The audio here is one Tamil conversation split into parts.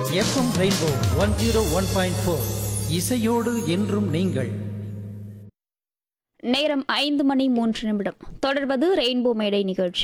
FM rainbow one zero one point four இசையோடு என்றும் நீங்கள் நேரம் ஐந்து மணி மூன்று நிமிடம் தொடர்வது ரெயின்போ மேடை நிகழ்ச்சி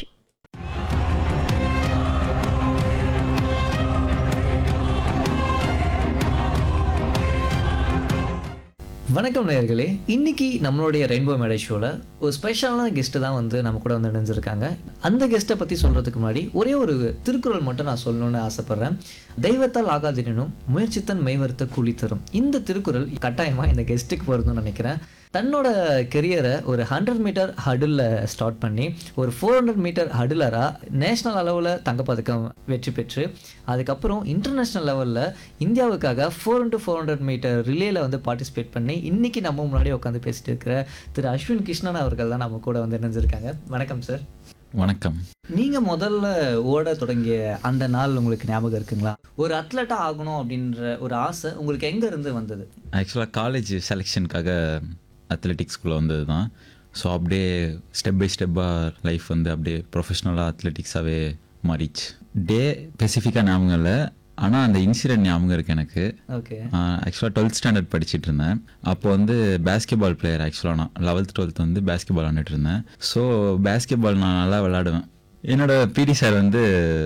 வணக்கம் நேயர்களே இன்னைக்கு நம்மளுடைய ரெயின்போ மேடை ஷோவில் ஒரு ஸ்பெஷலான கெஸ்ட்டு தான் வந்து நம்ம கூட வந்து இணைஞ்சிருக்காங்க அந்த கெஸ்ட்டை பற்றி சொல்கிறதுக்கு முன்னாடி ஒரே ஒரு திருக்குறள் மட்டும் நான் சொல்லணும்னு ஆசைப்பட்றேன் தெய்வத்தால் ஆகாதினும் முயற்சித்தன் மெய்வருத்த கூலி தரும் இந்த திருக்குறள் கட்டாயமாக இந்த கெஸ்ட்டுக்கு வருதுன்னு நினைக்கிறேன் தன்னோட கெரியரை ஒரு ஹண்ட்ரட் மீட்டர் ஹடில் ஸ்டார்ட் பண்ணி ஒரு ஃபோர் ஹண்ட்ரட் மீட்டர் ஹடிலராக நேஷ்னல் அளவில் தங்கப்பதக்கம் வெற்றி பெற்று அதுக்கப்புறம் இன்டர்நேஷ்னல் லெவலில் இந்தியாவுக்காக four into four hundred metre ரிலேல வந்து பார்ட்டிசிபேட் பண்ணி இன்னைக்கு நம்ம முன்னாடி உட்காந்து பேசிட்டு இருக்கிற திரு அஸ்வின் கிருஷ்ணன் அவர்கள் தான் நம்ம கூட வந்து இணைஞ்சிருக்காங்க வணக்கம் சார் வணக்கம் நீங்கள் முதல்ல ஓட தொடங்கிய அந்த நாள் உங்களுக்கு ஞாபகம் இருக்குங்களா ஒரு அத்லட்டாக ஆகணும் அப்படின்ற ஒரு ஆசை உங்களுக்கு எங்கே இருந்து வந்தது ஆக்சுவலாக காலேஜ் செலெக்ஷனுக்காக அத்லெட்டிக்ஸ்குள்ளே வந்தது தான் ஸோ அப்படியே ஸ்டெப் பை ஸ்டெப்பாக லைஃப் வந்து அப்படியே ப்ரொஃபஷ்னலாக அத்லெட்டிக்ஸாகவே மாறிச்சு டே ஸ்பெசிஃபிக்காக ஞாபகம் இல்லை ஆனால் அந்த இன்சிடென்ட் ஞாபகம் இருக்குது எனக்கு ஓகே ஆக்சுவலாக டுவெல்த் ஸ்டாண்டர்ட் படிச்சிட்டு இருந்தேன் அப்போ வந்து பேஸ்கெட்பால் பிளேயர் ஆக்சுவலாக நான் லெவல்த் டுவெல்த் வந்து பேஸ்கெட்பால் விளாண்டுட்டு இருந்தேன் ஸோ பேஸ்கெட்பால் நான் நல்லா விளாடுவேன் என்னோட பிடி சார் வந்து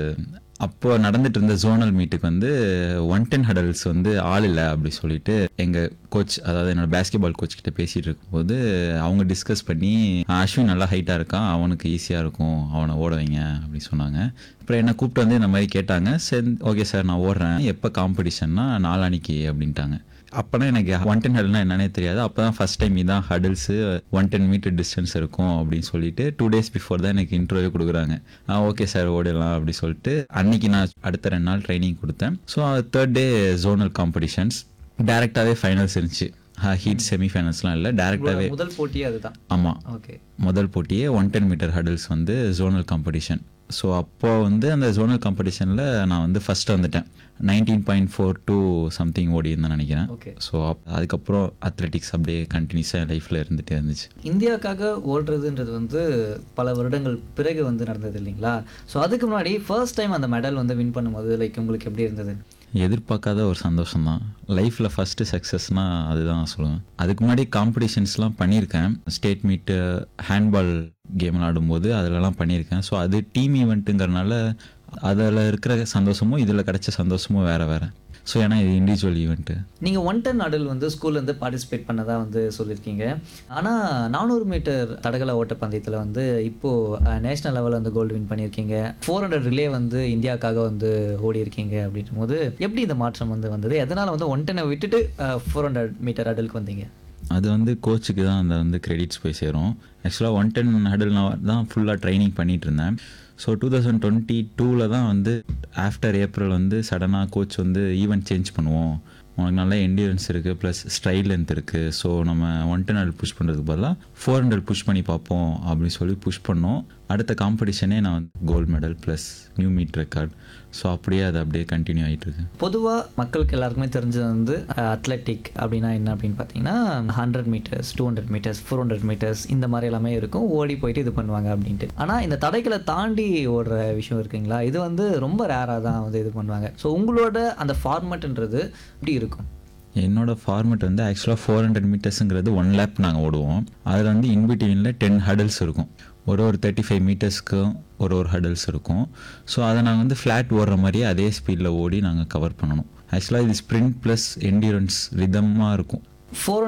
அப்போ நடந்துட்டு இருந்த ஜோனல் மீட்டுக்கு வந்து ஒன் டென் ஹடல்ஸ் வந்து ஆள் இல்லை அப்படி சொல்லிட்டு எங்கள் கோச் அதாவது என்னோட பேஸ்கெட்பால் கோச் கிட்ட பேசிட்டு இருக்கும்போது அவங்க டிஸ்கஸ் பண்ணி அஸ்வின் நல்லா ஹைட்டாக இருக்கான் அவனுக்கு ஈஸியாக இருக்கும் அவனை ஓட வைங்க அப்படி சொன்னாங்க அப்புறம் என்னை கூப்பிட்டு வந்து இந்த மாதிரி கேட்டாங்க சரி ஓகே சார் நான் ஓடுறேன் எப்போ காம்படிஷன்னா நாளானிக்கு அப்படின்ட்டாங்க அப்போனா எனக்கு ஒன் டென் ஹடல்னா என்னன்னே தெரியாது அப்போ தான் ஃபஸ்ட் டைம் இதான் hurdles one ten metre distance இருக்கும் அப்படின்னு சொல்லிட்டு டூ டேஸ் பிஃபோர் தான் எனக்கு இன்டர்வியூ கொடுக்குறாங்க ஆ ஓகே சார் ஓடிடலாம் அப்படி சொல்லிட்டு அன்னைக்கு நான் அடுத்த ரெண்டு நாள் ட்ரைனிங் கொடுத்தேன் so third day zonal competitions டேரெக்டாகவே ஃபைனல்ஸ் இருந்துச்சு ஹீட் செமிஃபைனல்ஸ்லாம் இல்லை டேரெக்டாகவே முதல் போட்டியே அதுதான் ஆமாம் ஓகே முதல் போட்டியே ஒன் டென் மீட்டர் ஹடல்ஸ் வந்து ஜோனல் காம்படிஷன் ஸோ அப்போ வந்து அந்த ஜோனல் காம்படிஷனில் நான் வந்து ஃபஸ்ட்டு வந்துட்டேன் nineteen point four two something ஓடி இருந்தேன் நினைக்கிறேன் Okay. ஸோ அதுக்கப்புறம் அத்லெட்டிக்ஸ் அப்படியே கண்டினியூஸாக என் லைஃப்பில் இருந்துகிட்டே இருந்துச்சு இந்தியாவுக்காக ஓடுறதுன்றது வந்து பல வருடங்கள் பிறகு வந்து நடந்தது இல்லைங்களா ஸோ அதுக்கு முன்னாடி ஃபர்ஸ்ட் டைம் அந்த மெடல் வந்து வின் பண்ணும்போது லைக் உங்களுக்கு எப்படி இருந்தது எதிர்பார்க்காத ஒரு சந்தோஷம் தான் லைஃப்பில் ஃபஸ்ட்டு சக்ஸஸ்னால் அதுதான் நான் சொல்லுவேன் அதுக்கு முன்னாடி காம்படிஷன்ஸ்லாம் பண்ணியிருக்கேன் ஸ்டேட் மீட்டு ஹேண்ட்பால் கேம் விளாடும்போது அதிலலாம் பண்ணியிருக்கேன் ஸோ அது டீம் ஈவெண்ட்டுங்கிறனால அதில் இருக்கிற சந்தோஷமும் இதில் கிடைச்ச சந்தோஷமும் வேறு வேறு ஸோ ஏன்னா இது இண்டிவிஜுவல் ஈவெண்ட்டு நீங்கள் ஒன் டென் அடல் வந்து ஸ்கூல்லேருந்து பார்ட்டிசிபேட் பண்ணதா வந்து சொல்லியிருக்கீங்க ஆனால் நானூறு மீட்டர் தடகள ஓட்டப்பந்தயத்தில் வந்து இப்போது நேஷனல் லெவலில் வந்து கோல்டு வின் பண்ணியிருக்கீங்க ஃபோர் ஹண்ட்ரட் ரிலே வந்து இந்தியாவுக்காக வந்து ஓடி இருக்கீங்க அப்படின்னும் போது எப்படி இந்த மாற்றம் வந்து வந்தது எதனால் வந்து ஒன் டென்னை விட்டுட்டு ஃபோர் ஹண்ட்ரட் மீட்டர் அடலுக்கு வந்தீங்க அது வந்து கோச்சுக்கு தான் அந்த வந்து கிரெடிட்ஸ் போய் சேரும் ஆக்சுவலாக ஒன் டென் ஹடல் நான் தான் ஃபுல்லாக ட்ரைனிங் பண்ணிட்டு இருந்தேன் ஸோ டூ தௌசண்ட் டுவெண்ட்டி டூவில் தான் வந்து ஆஃப்டர் ஏப்ரல் வந்து சடனாக கோச் வந்து ஈவெண்ட் சேஞ்ச் பண்ணுவோம் உனக்கு நல்ல எண்டியரன்ஸ் இருக்குது ப்ளஸ் ஸ்ட்ரைட் லென்த் இருக்குது ஸோ நம்ம ஒன் டென் ஹண்ட்ரட் புஷ் பண்ணுறதுக்கு பதிலாக ஃபோர் ஹண்ட்ரட் புஷ் பண்ணி பார்ப்போம் அப்படின்னு சொல்லி புஷ் பண்ணோம் அடுத்த காம்படிஷனே நான் வந்து gold medal plus new meet record so அப்படியே அது அப்படியே கண்டினியூ ஆகிட்டு இருக்கு பொதுவாக மக்களுக்கு எல்லாருக்குமே தெரிஞ்சது வந்து அத்லெட்டிக் அப்படின்னா என்ன அப்படின்னு பார்த்தீங்கன்னா hundred metres two hundred metres four hundred metres இந்த மாதிரி எல்லாமே இருக்கும் ஓடி போயிட்டு இது பண்ணுவாங்க அப்படின்ட்டு ஆனால் இந்த தடைகளை தாண்டி ஓடுற விஷயம் இருக்குங்களா இது வந்து ரொம்ப ரேராக தான் வந்து இது பண்ணுவாங்க ஸோ உங்களோட அந்த ஃபார்மேட்ன்றது இப்படி இருக்கும் என்னோட ஃபார்மேட் வந்து ஆக்சுவலாக ஃபோர் ஹண்ட்ரட் மீட்டர்ஸுங்கிறது ஒன் லேப் நாங்கள் ஓடுவோம் அதில் வந்து இன்பிட்வீனில் டென் ஹடல்ஸ் இருக்கும் ஒரு ஒரு தேர்ட்டி ஃபைவ் மீட்டர்ஸ்க்கும் ஒரு ஒரு ஹடல்ஸ் இருக்கும் ஸோ அதை நாங்கள் வந்து ஃப்ளாட் ஓடுற மாதிரியே அதே ஸ்பீடில் ஓடி நாங்கள் கவர் பண்ணணும் ஆக்சுவலாக இது ஸ்ப்ரிண்ட் ப்ளஸ் என்டியூரன்ஸ் ரிதமாக இருக்கும் ஃபோர்